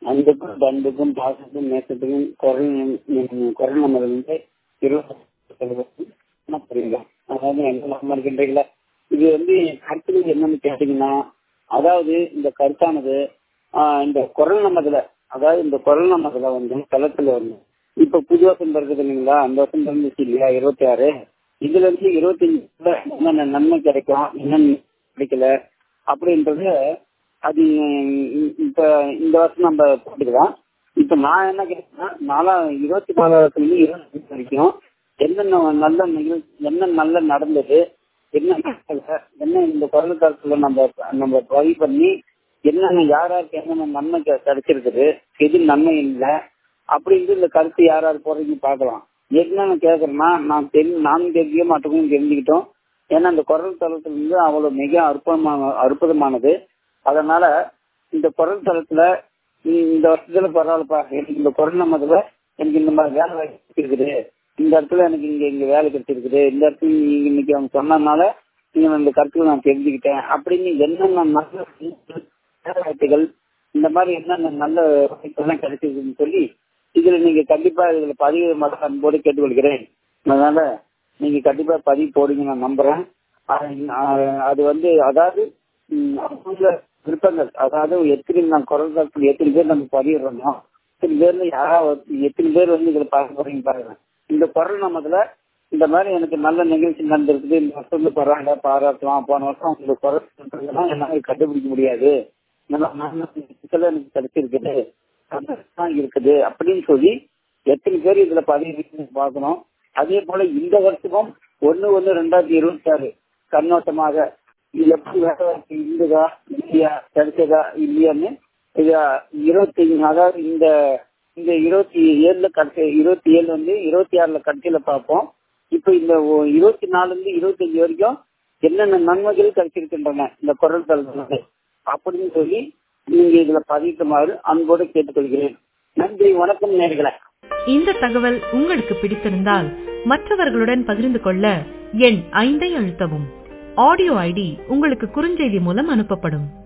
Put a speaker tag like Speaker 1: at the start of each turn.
Speaker 1: அன்புக்கும் பண்புக்கும் பாசத்துக்கும் நேசத்துக்கும் குரல் நம்- குரல் நமது வந்து இருபது புரியுதா அதாவது என்ன நம்ம இருக்கின்றீங்களா இது வந்து கருத்துக்கள் என்னன்னு கேட்டீங்கன்னா அதாவது இந்த கருத்தானது ஆஹ் இந்த குரல் நமதுல அதாவது இந்த குரல் நமதுல வந்து தளத்துல வந்து இப்ப புது வசம் இருக்குது இல்லைங்களா அந்த வசம் இருந்துச்சு இல்லையா இருபத்தி ஆறு இதுல இருந்து இருபத்தஞ்சு என்னென்ன நன்மை கிடைக்கும் என்னென்ன கிடைக்கல அப்படின்றது அது உம் இப்ப இந்த வருஷம் நம்ம போட்டுக்கலாம் இப்ப நான் என்ன கேட்டேன்னா நாலா இருபத்தி நாலாயிரத்துல இருந்து இருபத்தி வரைக்கும் என்னென்ன நல்ல நிகழ்ச்சி என்ன நல்ல நடந்தது என்ன நடக்கல, என்ன இந்த கொரோனா காலத்துல நம்ம நம்ம பதிவு பண்ணி என்னென்ன யார் யாருக்கு என்னென்ன நன்மை கெ- கிடைச்சிருக்குது எது நன்மை இல்லை அப்படின்ட்டு இந்த கருத்து யார் யார் போறீங்க பார்க்கலாம் என்னன்னு கேட்கறேன்னா நான் தெரி நானும் தெரிஞ்சுக்க மாட்டோம் தெரிஞ்சுக்கிட்டோம் ஏன்னா இந்த குரல் தளத்துல இருந்து அவ்வளவு மிக அற்புதமான அற்புதமானது அதனால இந்த குரல் தளத்துல நீ இந்த வருஷத்துல பரவாயில்லப்பா எனக்கு இந்த கொரோனா மதுல எனக்கு இந்த மாதிரி வேலை வாய்ப்பு இருக்குது இந்த இடத்துல எனக்கு இங்க இங்க வேலை கிடைச்சிருக்குது இந்த இடத்துல நீங்க இன்னைக்கு அவங்க சொன்னதுனால நீங்க இந்த கருத்துல நான் தெரிஞ்சுக்கிட்டேன் அப்படின்னு என்னென்ன நல்ல வேலை வாய்ப்புகள் இந்த மாதிரி என்னென்ன நல்ல வாய்ப்பெல்லாம் கிடைச்சிருக்குன்னு சொல்லி இதுல நீங்க கண்டிப்பா இதுல பதிவு மட்டும் அன்போடு கேட்டுக்கொள்கிறேன் அதனால நீங்க கண்டிப்பா பதிவு போடுங்க நான் நம்புறேன் அது- அஹ் அது வந்து அதாவது ம், அவங்க விருப்பங்கள் அதாவது எத்தனை நான் குரல் காலத்தில் எத்தனை பேர் நம்ம பதிவிடுறோமோ எத்தனை பேர்ல யாராவது எத்தனை பேர் வந்து இதுல பார்க்க போறீங்க பாருங்க இந்த குரல் நமதுல இந்த மாதிரி எனக்கு நல்ல நிகழ்ச்சி நடந்திருக்குது இந்த வருஷம் வந்து பரவாயில்ல பாராட்டலாம் போன வருஷம் இந்த குரல் சொல்றதெல்லாம் என்னால கண்டுபிடிக்க முடியாது நல்ல நல்ல சிக்கல் எனக்கு கிடைச்சிருக்குது சந்தோஷமா இருக்குது அப்படின்னு சொல்லி எத்தனை பேர் இதுல பதிவு பார்க்கணும் அதே போல இந்த வருஷமும் ஒண்ணு ஒண்ணு ரெண்டாயிரத்தி இருபத்தி ஆறு கண்ணோட்டமாக இது எப்படி வேலை வாய்ப்பு இருந்ததா இல்லையா கிடைச்சதா இல்லையான்னு இது இருபத்தி அதாவது இந்த இந்த இருபத்தி ஏழுல கடைசி இருபத்தி ஏழு வந்து இருபத்தி ஆறுல கடைசியில பார்ப்போம் இப்ப இந்த ஒ- இருபத்தி நாலுல இருந்து இருபத்தஞ்சு வரைக்கும் என்னென்ன நன்மைகள் கிடைச்சிருக்கின்றன இந்த குரல் தளத்துல அப்படின்னு சொல்லி நீங்க இதுல பதிவிட்டுமாறு அன்போடு கேட்டுக்கொள்கிறேன் நன்றி வணக்கம் நேர்களே
Speaker 2: இந்த தகவல் உங்களுக்கு பிடித்திருந்தால் மற்றவர்களுடன் பகிர்ந்து கொள்ள எண் ஐந்தை அழுத்தவும் ஆடியோ ஐடி உங்களுக்கு குறுஞ்செய்தி மூலம் அனுப்பப்படும்